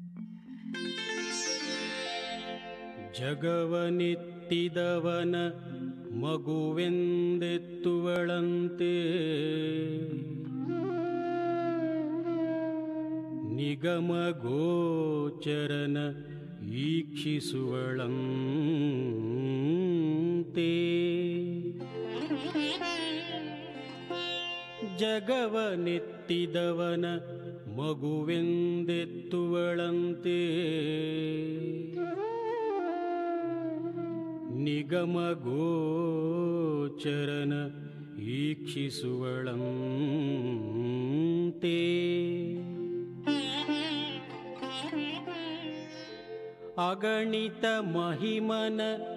ಜಗವನಿತ್ತಿದವನ ಮಗುವೆಂದೆತ್ತುವಳಂತೆ ನಿಗಮ ಗೋಚರನ ಈಕ್ಷಿಸುವಳಂತೆ ಜಗವನೆತ್ತಿದವನ ಮಗುವೆಂದೆತ್ತುವಳಂತೆ ನಿಗಮ ಗೋಚರನ ಈಕ್ಷಿಸುವಳಂತೆ ಅಗಣಿತ ಮಹಿಮನ